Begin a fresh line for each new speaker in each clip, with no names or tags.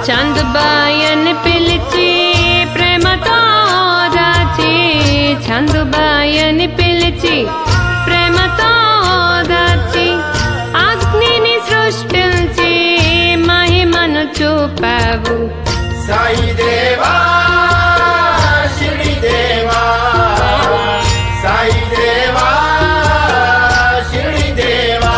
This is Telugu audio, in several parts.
చందుబాయని పిలిచి ప్రేమతో దాచి చందుబాయని పిలిచి ప్రేమతో దాచి అగ్నిని సృష్టించి మహిమను చూపావు
సాయి దేవా షిరిడి దేవా సాయి దేవా షిరిడి దేవా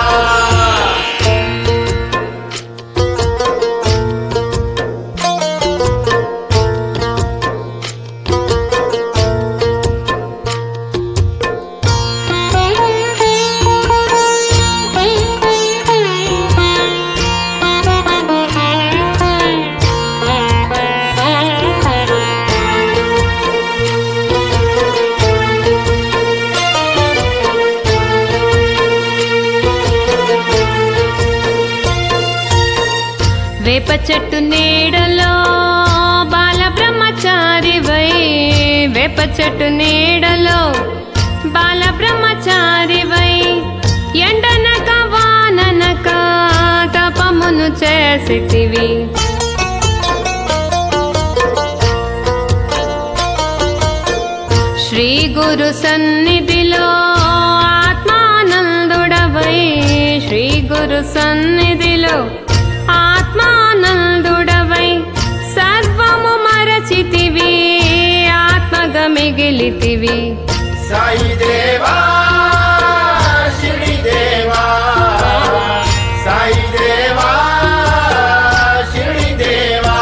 వేప చెట్టు నీడలో బాల బ్రహ్మచారివై వేప చెట్టు నీడలో బాల బ్రహ్మచారివై ఎండనక వాననక తపమును చేసితివి శ్రీ గురు సన్నిధిలో ఆత్మానందుడవై శ్రీ గురు సన్నిధిలో ఆత్మానందుడవై సర్వము మరచితివి ఆత్మగా మిగిలితివి
సాయి దేవా షిరిడి దేవా సాయి దేవా షిరిడి దేవా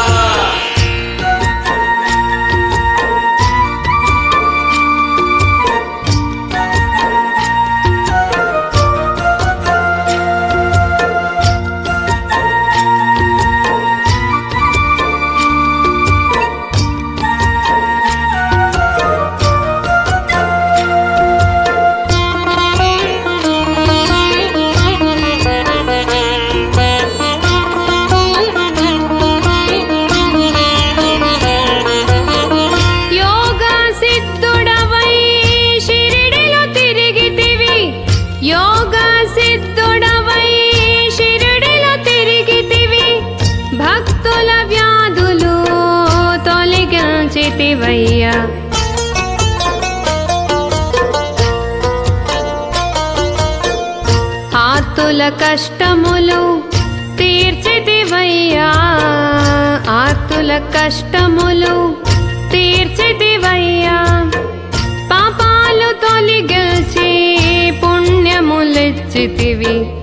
యోగ సిద్ధుడవై షిరిడిలో తిరిగితివి యోగ సిద్ధుడవై షిరిడిలో తిరిగితివి భక్తుల వ్యాధులు తొలగించితివయ్యా ఆర్తుల కష్టములు తీర్చితివయ్యా ఆర్తుల కష్టములు తీర్చితివయ్యా పాపాలు తొలగించి పుణ్యములిచ్చితివి